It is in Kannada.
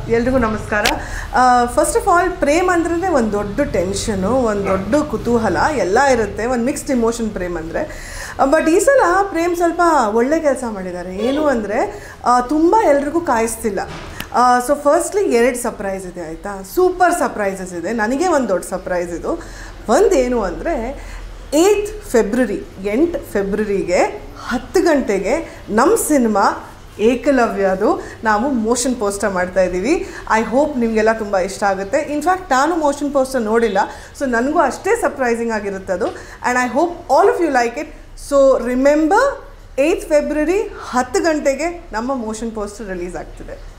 ಎಲ್ರಿಗೂ ನಮಸ್ಕಾರ ಫಸ್ಟ್ ಆಫ್ ಆಲ್ ಪ್ರೇಮ್ ಅಂದ್ರೆ ಒಂದು ದೊಡ್ಡ ಟೆನ್ಷನು ಒಂದು ದೊಡ್ಡ ಕುತೂಹಲ ಎಲ್ಲ ಇರುತ್ತೆ ಒಂದು ಮಿಕ್ಸ್ಡ್ ಇಮೋಷನ್ ಪ್ರೇಮ್ ಅಂದರೆ ಬಟ್ ಈ ಸಲ ಪ್ರೇಮ್ ಸ್ವಲ್ಪ ಒಳ್ಳೆ ಕೆಲಸ ಮಾಡಿದ್ದಾರೆ ಏನು ಅಂದರೆ ತುಂಬ ಎಲ್ರಿಗೂ ಕಾಯಿಸ್ತಿಲ್ಲ ಸೊ ಫಸ್ಟ್ಲಿ ಎರಡು ಸರ್ಪ್ರೈಸ್ ಇದೆ ಆಯಿತಾ ಸೂಪರ್ ಸರ್ಪ್ರೈಸಸ್ ಇದೆ ನನಗೆ ಒಂದು ದೊಡ್ಡ ಸರ್ಪ್ರೈಸ್ ಇದು ಒಂದೇನು ಅಂದರೆ ಏಯ್ತ್ ಫೆಬ್ರವರಿ ಎಂಟು ಫೆಬ್ರವರಿಗೆ ಹತ್ತು ಗಂಟೆಗೆ ನಮ್ಮ ಸಿನಿಮಾ ಏಕಲವ್ಯದು ನಾವು ಮೋಷನ್ ಪೋಸ್ಟರ್ ಮಾಡ್ತಾ ಇದ್ದೀವಿ ಐ ಹೋಪ್ ನಿಮಗೆಲ್ಲ ತುಂಬ ಇಷ್ಟ ಆಗುತ್ತೆ ಇನ್ಫ್ಯಾಕ್ಟ್ ನಾನು ಮೋಷನ್ ಪೋಸ್ಟರ್ ನೋಡಿಲ್ಲ ಸೊ ನನಗೂ ಅಷ್ಟೇ ಸರ್ಪ್ರೈಸಿಂಗ್ ಆಗಿರುತ್ತೆ ಅದು and I hope all of you like it so remember eighth February ಹತ್ತು ಗಂಟೆಗೆ ನಮ್ಮ ಮೋಷನ್ ಪೋಸ್ಟರ್ ರಿಲೀಸ್ ಆಗ್ತಿದೆ